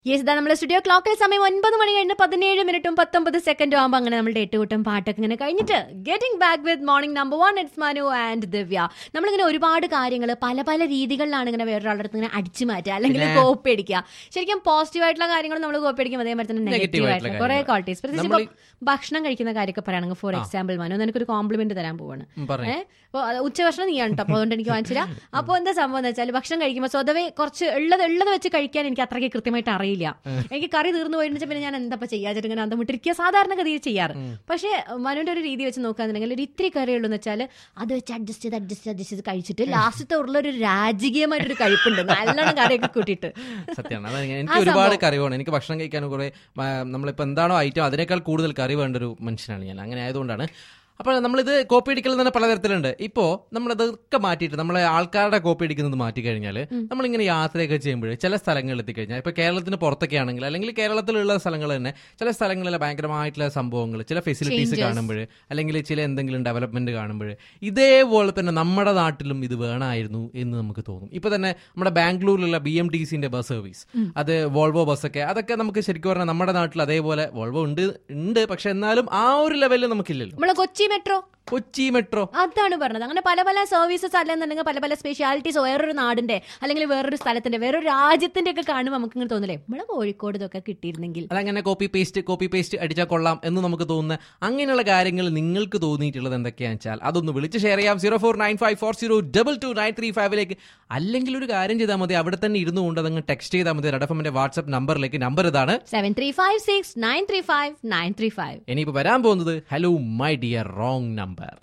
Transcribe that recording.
Yes ഇതാ നമ്മുടെ studio ക്ലോക്കിൽ സമയം ഒൻപത് മണി കഴിഞ്ഞ് പതിനേഴ് മിനിറ്റും പത്തൊമ്പത് സെക്കൻഡും ആകുമ്പോൾ അങ്ങനെ നമ്മുടെ എട്ടുകൂട്ടം പാട്ടൊക്കെ ഇങ്ങനെ കഴിഞ്ഞിട്ട് getting back with morning number one it's Manu and Divya നമ്മളിങ്ങനെ ഒരുപാട് കാര്യങ്ങൾ പല പല രീതികളിലാണ് ഇങ്ങനെ വേറൊരാളുടെ അടുത്ത് ഇങ്ങനെ അടിച്ചു മാറ്റുക അല്ലെങ്കിൽ പിന്നെ- കോപ്പി അടിക്കുക ശരിക്കും പോസിറ്റീവ് ആയിട്ടുള്ള കാര്യങ്ങൾ നമ്മൾ കോപ്പി അടിക്കും അതേമാതിരി തന്നെ Negative നെഗറ്റീവ് ആയിട്ടുള്ള ആയിട്ടുള്ള കുറെ കാര്യങ്ങൾ. ക്വാളിറ്റീസ് പ്രത്യേകിച്ച് നമ്മള് ഇപ്പം ഭക്ഷണം കഴിക്കുന്ന കാര്യമൊക്കെ പറയുകയാണെങ്കിൽ ഫോർ എക്സാമ്പിൾ മനു നിനക്കൊരു കോംപ്ലിമെന്റ് തരാൻ പോവാണ് ഉം, പറയ്. ഏഹ് അപ്പോൾ ഉച്ചഭക്ഷണം നീയാണ് കേട്ടോ അപ്പോൾ അതുകൊണ്ട് എനിക്ക് വാങ്ങിച്ചില്ല അപ്പോൾ എന്താ സംഭവം എന്ന് വെച്ചാൽ ഭക്ഷണം കഴിക്കുമ്പോൾ സ്വതവേ കുറച്ച് ഉള്ളത് ഉള്ളത് വെച്ച് കഴിക്കാൻ എനിക്ക് അത്രയ്ക്ക് കൃത്യമായിട്ട് അറിയില്ല എനിക്ക് കറി തീർന്നു പോയിട്ട് പിന്നെ ഞാൻ എന്താ ചെയ്യാച്ചിട്ട് ഇങ്ങനെ അന്തം വിട്ടിരിക്കുക സാധാരണഗതിയിൽ ചെയ്യാറ് പക്ഷേ മനുവിന്റെ ഒരു രീതി വെച്ച് നോക്കുകയാണെന്നുണ്ടെങ്കിൽ ഒരു ഇത്തിരി കറി ഉള്ളൂ എന്ന് വെച്ചാൽ അത് വെച്ച് അഡ്ജസ്റ്റ് ചെയ്ത് അഡ്ജസ്റ്റ് ചെയ്ത് അഡ്ജസ്റ്റ് ചെയ്ത് കഴിച്ചിട്ട് ലാസ്റ്റത്തെ ഉള്ള ഒരു രാജകീയമായിട്ടൊരു കഴിപ്പുണ്ട് നല്ലോണം കറിയൊക്കെ കൂട്ടിയിട്ട് സത്യമാണ് അതാണ് ആ എനിക്ക് ഒരുപാട് സംഭവം. കറി വേണം എനിക്ക് ഭക്ഷണം കഴിക്കാൻ കുറെ ആ, നമ്മളിപ്പോ എന്താണോ ഐറ്റം അതിനേക്കാൾ കൂടുതൽ കറി വേണ്ട ഒരു മനുഷ്യനാണ് ഞാൻ അങ്ങനെ ആയതുകൊണ്ടാണ് അപ്പോൾ നമ്മളിത് കോപ്പി അടിക്കൽ തന്നെ പലതരത്തിലുണ്ട് ഇപ്പോൾ നമ്മളതൊക്കെ മാറ്റിയിട്ട് നമ്മളെ ആൾക്കാരുടെ കോപ്പി അടിക്കുന്നത് മാറ്റി കഴിഞ്ഞാൽ നമ്മളിങ്ങനെ യാത്രയൊക്കെ ചെയ്യുമ്പോൾ ചില സ്ഥലങ്ങളിൽ എത്തിക്കഴിഞ്ഞാൽ ഇപ്പോൾ കേരളത്തിന് പുറത്തൊക്കെ ആണെങ്കിൽ അല്ലെങ്കിൽ കേരളത്തിലുള്ള സ്ഥലങ്ങൾ തന്നെ ചില സ്ഥലങ്ങളിലെ ഭയങ്കരമായിട്ടുള്ള സംഭവങ്ങൾ ചില ഫെസിലിറ്റീസ് Changes. കാണുമ്പോൾ അല്ലെങ്കിൽ ചില എന്തെങ്കിലും ഡെവലപ്മെന്റ് കാണുമ്പോൾ ഇതേപോലെ തന്നെ നമ്മുടെ നാട്ടിലും ഇത് വേണമായിരുന്നു എന്ന് നമുക്ക് തോന്നും ഇപ്പൊ തന്നെ നമ്മുടെ ബാംഗ്ലൂരിലുള്ള ബി എം ടി സിന്റെ ബസ് സർവീസ് അത് വോൾവോ ബസ്സൊക്കെ അതൊക്കെ നമുക്ക് ശരിക്കും പറഞ്ഞാൽ നമ്മുടെ നാട്ടിൽ അതേപോലെ വോൾവോ ഉണ്ട് ഉണ്ട് പക്ഷെ എന്നാലും ആ ഒരു ലെവലിൽ നമുക്കില്ലല്ലോ നമ്മളെ കൊച്ചി മെട്രോ കൊച്ചി മെട്രോ അതാണ് പറഞ്ഞത് അങ്ങനെ പല പല സർവീസസ് അല്ലെന്നുണ്ടെങ്കിൽ പല പല സ്പെഷ്യാലിറ്റീസ് വേറൊരു നാടിന്റെ അല്ലെങ്കിൽ വേറൊരു സ്ഥലത്തിന്റെ വേറൊരു രാജ്യത്തിന്റെ ഒക്കെ കാണുമ്പോൾ നമുക്ക് ഇങ്ങനെ തോന്നില്ലേ നമ്മളെ കോഴിക്കോട് ഇതൊക്കെ കിട്ടിയിരുന്നെങ്കിൽ അതങ്ങനെ കോപ്പി പേസ്റ്റ് കോപ്പി പേസ്റ്റ് അടിച്ചാൽ കൊള്ളാം എന്ന് നമുക്ക് തോന്നുന്ന അങ്ങനെയുള്ള കാര്യങ്ങൾ നിങ്ങൾക്ക് തോന്നിയിട്ടുള്ളത് എന്തൊക്കെയാണെന്ന് വെച്ചാൽ അതൊന്ന് വിളിച്ച് ഷെയർ ചെയ്യാം zero four nine five four zero double two nine three ഫൈവിലേക്ക് അല്ലെങ്കിൽ ഒരു കാര്യം ചെയ്താൽ മതി അവിടെ തന്നെ ഇരുന്നു കൊണ്ട് അതങ്ങ് ടെക്സ്റ്റ് ചെയ്താൽ മതി റെഡഫമിന്റെ വാട്സ്ആപ്പ് നമ്പറിലേക്ക് നമ്പർ ഇതാണ് seven three five six nine three five nine three five ഇനിയിപ്പോൾ വരാൻ പോകുന്നത് hello my dear wrong number